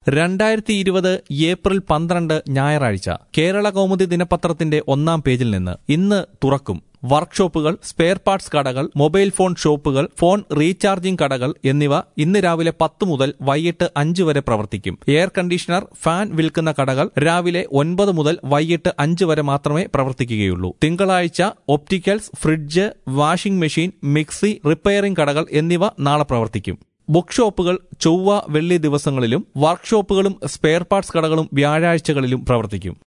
രണ്ടായിരത്തി ഇരുപത് ഏപ്രിൽ പന്ത്രണ്ട് ഞായറാഴ്ച കേരള കൗമുദി ദിനപത്രത്തിന്റെ ഒന്നാം പേജിൽ നിന്ന് ഇന്ന് തുറക്കും വർക്ക്ഷോപ്പുകൾ സ്പെയർ പാർട്സ് കടകൾ മൊബൈൽ ഫോൺ ഷോപ്പുകൾ ഫോൺ റീചാർജിംഗ് കടകൾ എന്നിവ ഇന്ന് രാവിലെ പത്ത് മുതൽ വൈകിട്ട് അഞ്ച് വരെ പ്രവർത്തിക്കും എയർ കണ്ടീഷണർ ഫാൻ വിൽക്കുന്ന കടകൾ രാവിലെ ഒൻപത് മുതൽ വൈകിട്ട് അഞ്ച് വരെ മാത്രമേ പ്രവർത്തിക്കുകയുള്ളൂ തിങ്കളാഴ്ച opticals fridge washing machine mixie repairing കടകൾ എന്നിവ നാളെ പ്രവർത്തിക്കും ബുക്ക് ഷോപ്പുകൾ ചൊവ്വ വെള്ളി ദിവസങ്ങളിലും വർക്ക്ഷോപ്പുകളും സ്പെയർ പാർട്സ് കടകളും വ്യാഴാഴ്ചകളിലും പ്രവർത്തിക്കും